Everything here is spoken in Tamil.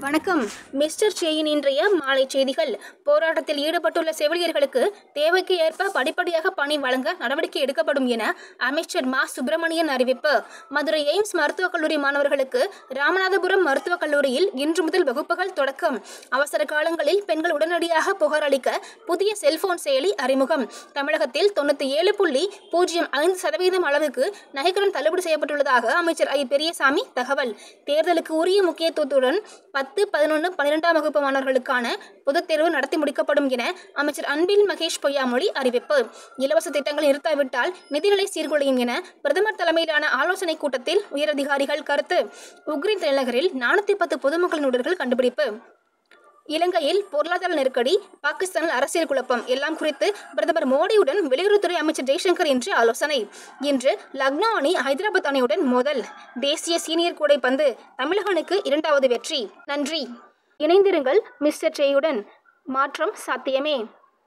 வணக்கம் மிஸ்டர் சேயின் இன்றைய மாலை செய்திகள் போராட்டத்தில் ஈடுபட்டுள்ள செவிலியர்களுக்கு தேவைக்கு ஏற்ப படிப்படியாக பணி வழங்க நடவடிக்கை எடுக்கப்படும் என அமைச்சர் மா சுப்பிரமணியன் அறிவிப்பு மதுரை எய்ம்ஸ் மருத்துவக் கல்லூரி மாணவர்களுக்கு ராமநாதபுரம் மருத்துவக் கல்லூரியில் இன்று முதல் வகுப்புகள் தொடக்கம் அவசர காலங்களில் பெண்கள் உடனடியாக புகார் அளிக்க புதிய செல்போன் செயலி அறிமுகம் தமிழகத்தில் தொண்ணூற்றி ஏழு புள்ளி பூஜ்ஜியம் ஐந்து சதவீதம் அளவுக்கு நகைக்கடன் தள்ளுபடி செய்யப்பட்டுள்ளதாக அமைச்சர் ஐ பெரியசாமி தகவல் தேர்தலுக்கு உரிய முக்கியத்துவத்துடன் பத்து பதினொன்று பன்னிரெண்டாம் வகுப்பு மாணவர்களுக்கான பொதுத் தேர்வு நடத்தி முடிக்கப்படும் என அமைச்சர் அன்பில் மகேஷ் பொய்யாமொழி அறிவிப்பு இலவச திட்டங்கள் நிறுத்தாவிட்டால் நிதிநிலை சீர்குலையும் என பிரதமர் தலைமையிலான ஆலோசனைக் கூட்டத்தில் உயரதிகாரிகள் கருத்து உக்ரைன் தலைநகரில் நானூற்றி பத்து பொதுமக்களின் உடல்கள் கண்டுபிடிப்பு இலங்கையில் பொருளாதார நெருக்கடி பாகிஸ்தானில் அரசியல் குழப்பம் எல்லாம் குறித்து பிரதமர் மோடியுடன் வெளியுறவுத்துறை அமைச்சர் ஜெய்சங்கர் இன்று ஆலோசனை இன்று லக்னோ அணி ஹைதராபாத் அணியுடன் மோதல் தேசிய சீனியர் கூடைப்பந்து தமிழக அணிக்கு இரண்டாவது வெற்றி நன்றி இணைந்திருங்கள் மிஸ்டர் ஜெயுடன் மாற்றம் சாத்தியமே